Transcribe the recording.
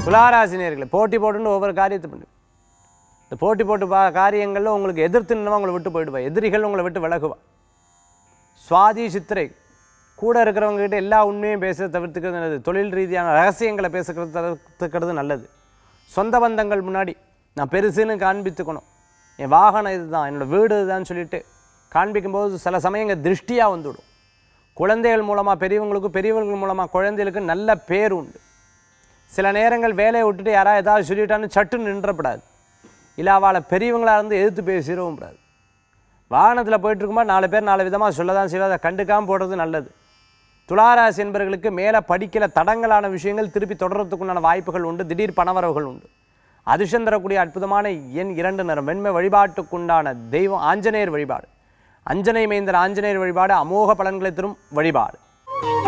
துளாராசினியர்களை போட்டி போட்டுன்னு ஒவ்வொரு காரியத்தை பண்ணு இந்த போட்டி போட்டு பா காரியங்களில் உங்களுக்கு எதிர்த்து நின்றவங்க உங்களை விட்டு போயிடுவா எதிரிகள் உங்களை விட்டு விலகுவா சுவாதி சித்திரை கூட இருக்கிறவங்க கிட்ட எல்லா உண்மையும் பேச தவிர்த்துக்கிறது நல்லது தொழில் ரீதியான ரகசியங்களை பேசுகிறது தவிர்த்துக்கிறது நல்லது சொந்த பந்தங்கள் முன்னாடி நான் பெருசுன்னு காண்பித்துக்கணும் என் வாகனம் இதுதான் என்னோட வீடு இதுதான் சொல்லிட்டு காண்பிக்கும்போது சில சமயங்கள் திருஷ்டியாக வந்துவிடும் குழந்தைகள் மூலமாக பெரியவங்களுக்கும் பெரியவர்கள் மூலமாக குழந்தைகளுக்கு நல்ல பேர் உண்டு சில நேரங்கள் வேலையை விட்டுட்டு யாராவது ஏதாவது சொல்லிட்டான்னு சட்டுன்னு நின்றப்படாது இல்லை அவளை பெரியவங்களாக இருந்து எதிர்த்து பேசிடவும் கூடாது வாகனத்தில் போயிட்டு இருக்கும்போது நாலு பேர் நாலு விதமாக சொல்ல தான் செய்வோம் அதை கண்டுக்காமல் போடுறது நல்லது துளாராசி என்பவர்களுக்கு மேலே படிக்கல தடங்கலான விஷயங்கள் திருப்பி தொடர்றதுக்குண்டான வாய்ப்புகள் உண்டு திடீர் பணவரவுகள் உண்டு அதிர்ஷ்டம் தரக்கூடிய அற்புதமான எண் இரண்டு நிறம் வெண்மை வழிபாட்டுக்குண்டான தெய்வம் ஆஞ்சநேயர் வழிபாடு அஞ்சனை மைந்தர் ஆஞ்சநேயர் வழிபாடு அமோக பலன்களை தரும் வழிபாடு